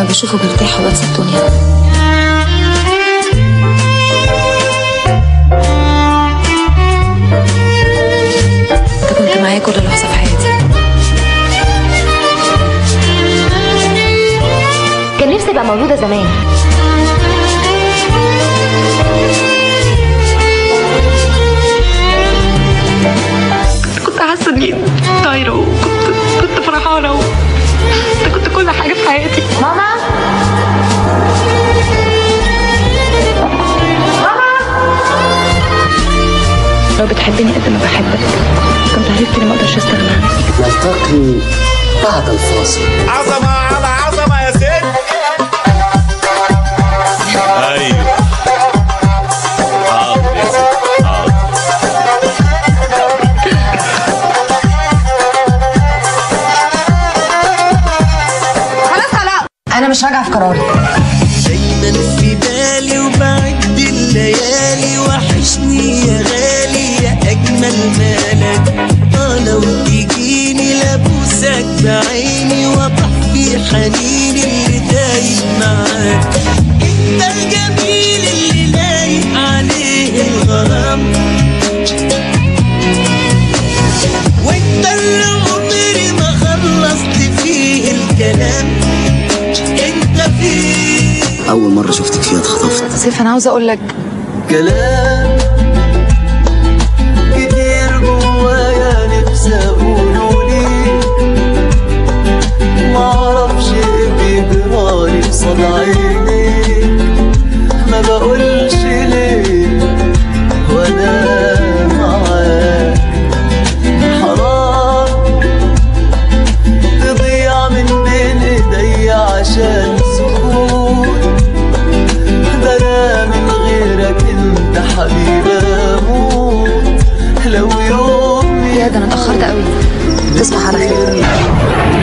بشوفه برتاح وبنسى الدنيا انت كنت معايا كل لحظة في حياتي كان نفسي ابقى موجوده زمان كنت حاسه اني طايره وكنت كنت فرحانه و... انت كنت كل حاجه في حياتي ماما لو بتحبني قد ما بحبك كنت عرفت اني ما اقدرش استغنى عنك نلتقي بعد الفاصل عظمة على عظمة يا ست ايوه حاضر يا ست حاضر انا مش راجعه في قراري دايما في بالي وبعد الليالي وحشني يا غالي يا اجمل مالك اه لو تجيني لابوسك بعيني واطح في حنيني اللي دايم معاك انت الجميل اللي لايق عليه الغرام وانت اللي عمري ما خلصت فيه الكلام انت فيه أول مرة شفتك فيها اتخطفت سيف انا عاوزه اقول لك كلام كتير جوايا نفسي اقوله ليك معرفش ايه بيجرالي قصاد عينيك ما بقولش ليه وانا معاك حرام تضيع من بين ايديا عشان سكوت ده انا من غيرك انت حبيبي اموت لو يوم يا ده انا اتاخرت قوي تصبح على خير